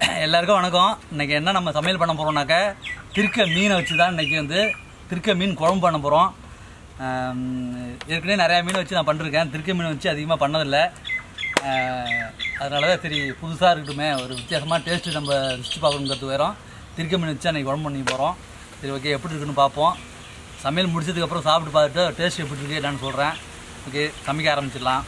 எல்லாருக்கும் வணக்கம் இன்னைக்கு என்ன நம்ம சமையல் பண்ண போகிறோம்னாக்க திருக்க மீனை வச்சு தான் இன்னைக்கு வந்து திருக்க மீன் குழம்பு பண்ண போகிறோம் ஏற்கனவே நிறையா மீன் வச்சு நான் பண்ணிருக்கேன் திருக்க மீன் வச்சு அதிகமாக பண்ணதில்லை அதனால தான் சரி புதுசாக இருக்கட்டுமே ஒரு வித்தியாசமாக டேஸ்ட்டு நம்ம ருசிச்சு பார்க்கணுங்கிறது வேறும் திருக்க மீன் வச்சு அன்றைக்கி குழம்பு பண்ணி போகிறோம் சரி ஓகே எப்படி இருக்குன்னு பார்ப்போம் சமையல் முடிச்சதுக்கப்புறம் சாப்பிட்டு பார்த்துட்டு டேஸ்ட் எப்படி இருக்கு என்னன்னு சொல்கிறேன் ஓகே சமைக்க ஆரம்பிச்சிடலாம்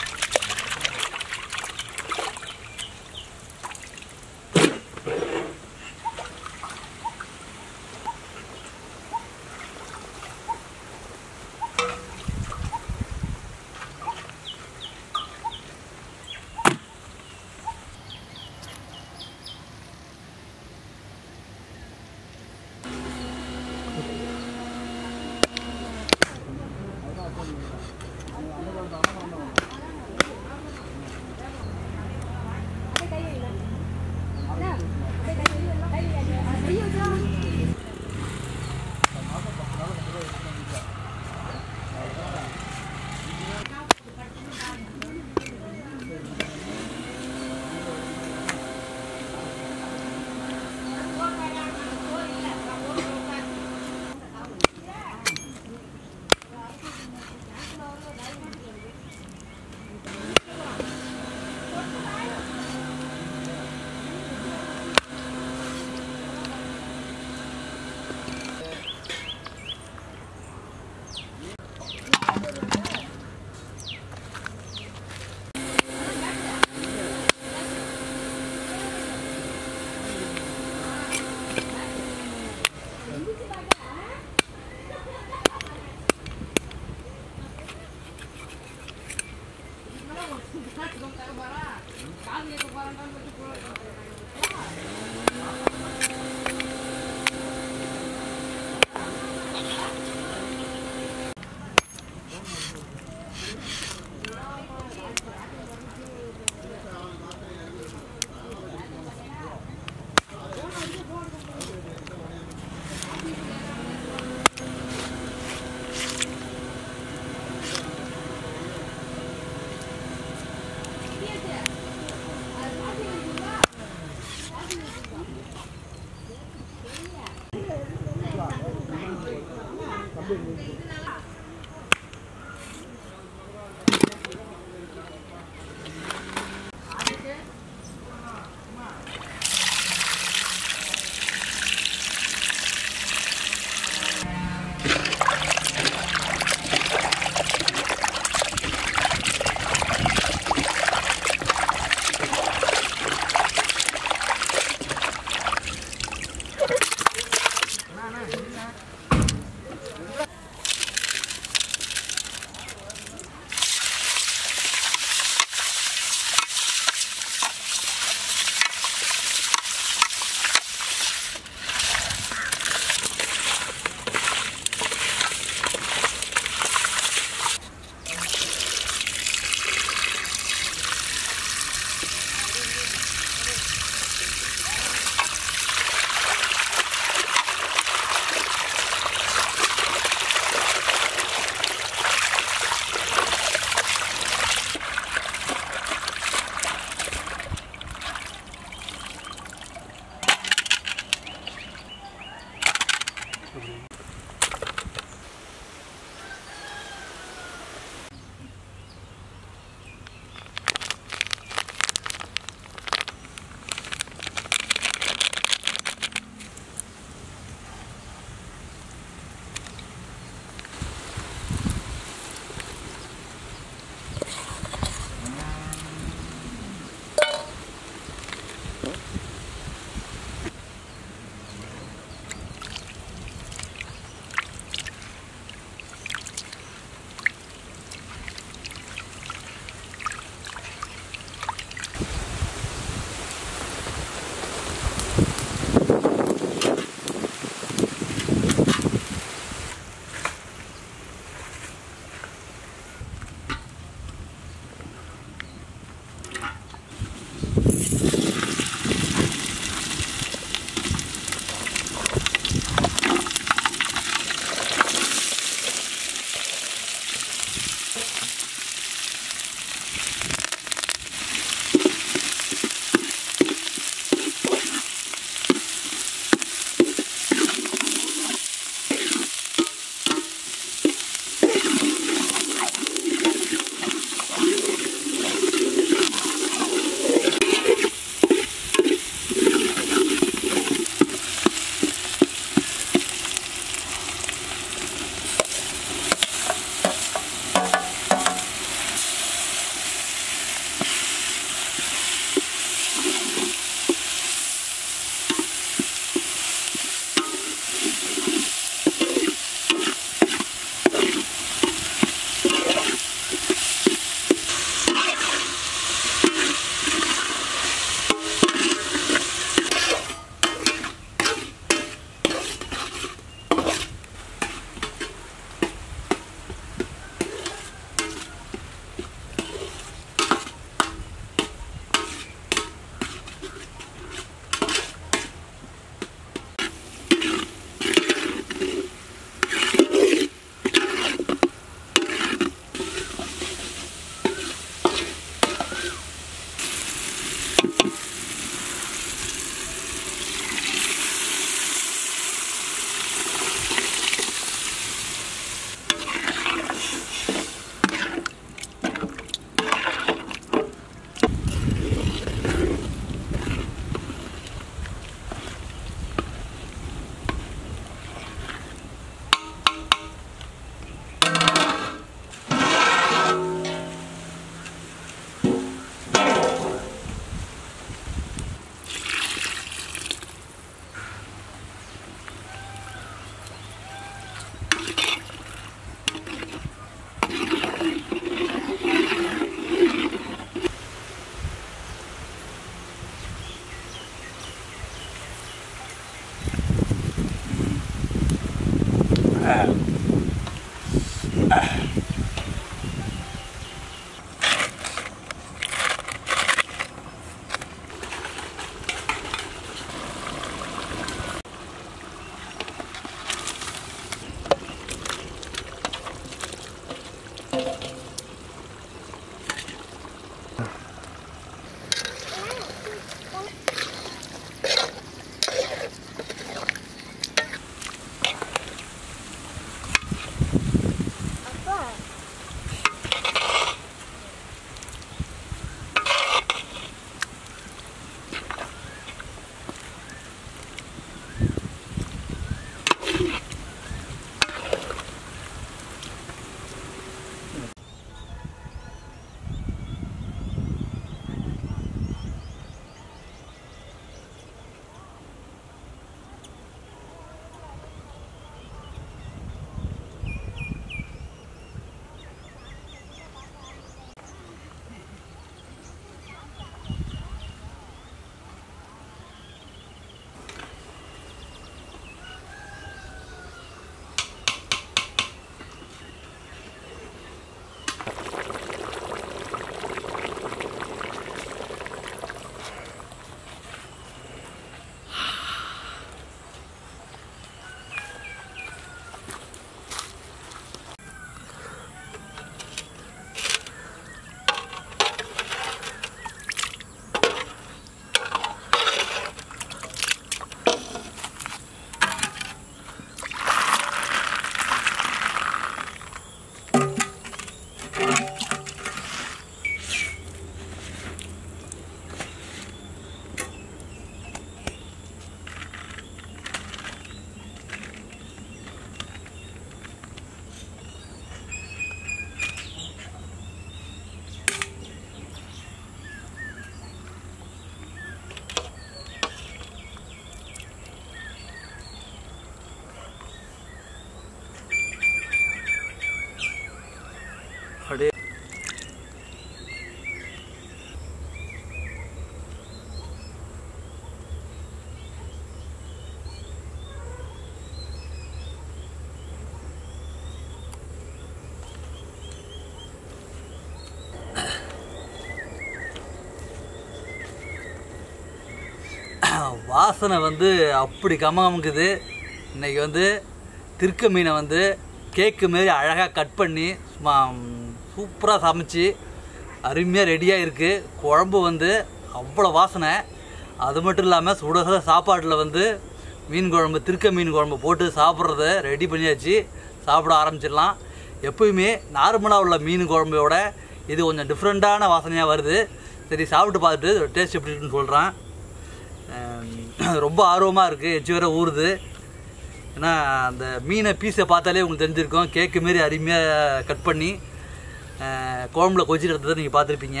வாசனை வந்து அப்படி கமகமுக்குது இன்னைக்கு வந்து திருக்க மீனை வந்து கேக்கு மாரி அழகாக கட் பண்ணி சும்மா சூப்பராக சமைச்சு அருமையாக ரெடியாக இருக்குது குழம்பு வந்து அவ்வளோ வாசனை அது மட்டும் இல்லாமல் சுட சுட சாப்பாட்டில் வந்து மீன் குழம்பு திருக்க மீன் குழம்பு போட்டு சாப்பிட்றத ரெடி பண்ணியாச்சு சாப்பிட ஆரம்பிச்சிடலாம் எப்பயுமே நார்மலாக உள்ள மீன் குழம்போட இது கொஞ்சம் டிஃப்ரெண்ட்டான வாசனையாக வருது சரி சாப்பிட்டு பார்த்துட்டு டேஸ்ட் எப்படி இருக்குன்னு சொல்கிறேன் அஹ் ரொம்ப ஆர்வமாக இருக்குது எச்சு வேற ஊறுது ஏன்னா அந்த மீனை பீஸை பார்த்தாலே உங்களுக்கு தெரிஞ்சிருக்கும் கேக்கு மாரி அருமையாக கட் பண்ணி அஹ் குழம்புல கொச்சிட்டு எடுத்ததை நீங்கள் பார்த்துருப்பீங்க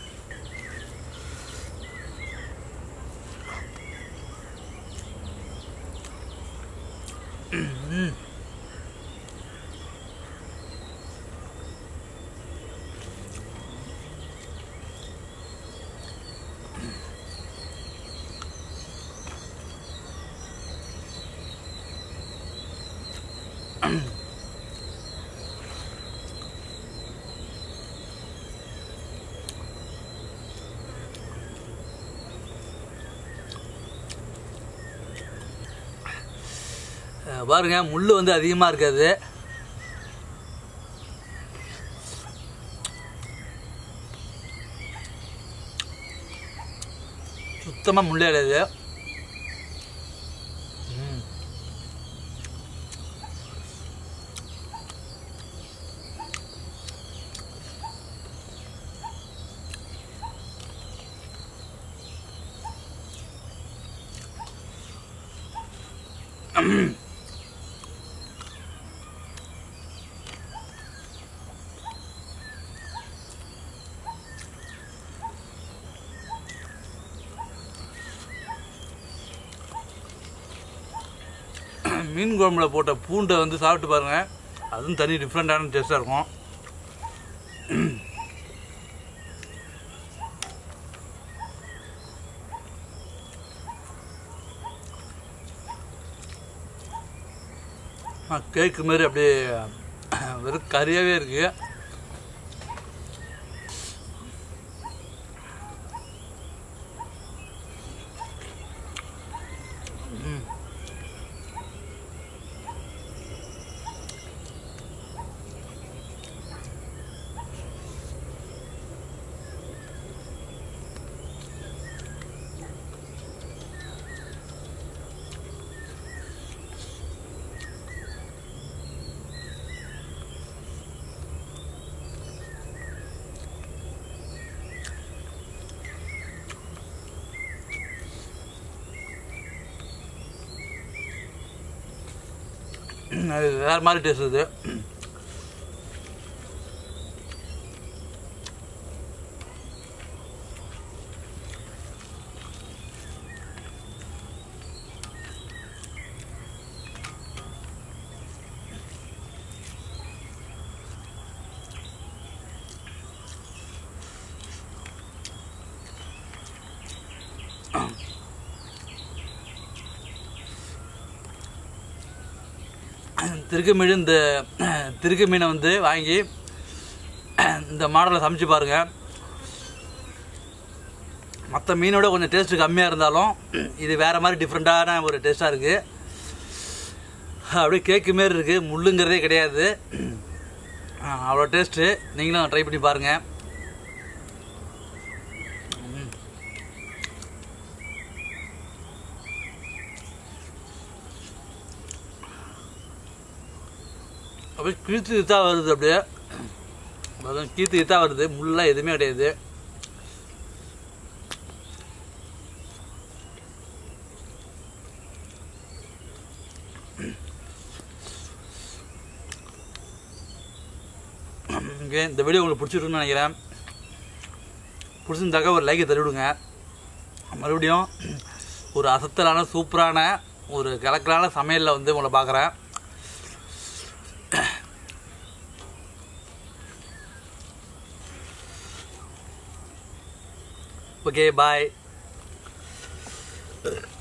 அஹ் பாருங்க முள் வந்து அதிகமாக இருக்காது சுத்தமாக முள்ளே கிடையாது ம். மீன் குழம்புல போட்ட பூண்டை வந்து சாப்பிட்டு பாருங்க அதுவும் தனி டிஃப்ரெண்ட்டான டேஸ்ட்டாக இருக்கும் கேக்கு மாதிரி அப்படியே வெறும் கறியாகவே இருக்கு அது வேறு மாதிரி டேஸ்ட் இது திருக்க மீன் இந்த திருக்க மீனை வந்து வாங்கி இந்த மாடலை சமைச்சு பாருங்கள் மற்ற மீனோட கொஞ்சம் டேஸ்ட்டு கம்மியாக இருந்தாலும் இது வேறு மாதிரி டிஃப்ரெண்ட்டான ஒரு டேஸ்ட்டாக இருக்குது அப்படியே கேக்கு மாரி இருக்குது முள்ளுங்கிறதே கிடையாது அவ்வளோ டேஸ்ட்டு நீங்களும் ட்ரை பண்ணி பாருங்கள் அப்படியே கீழ்த்து கீத்தா வருது அப்படியே அதான் கீத்து கீத்தா வருது முள்ளெலாம் எதுவுமே கிடையாது ஓகே இந்த வீடியோ உங்களுக்கு பிடிச்சிருக்குன்னு நினைக்கிறேன் பிடிச்சிருந்தாக்கா ஒரு லைக்கை தள்ளி விடுங்க மறுபடியும் ஒரு அசத்தலான சூப்பரான ஒரு கலக்கலான சமையலில் வந்து உங்களை பார்க்குறேன் ஓகே பாய்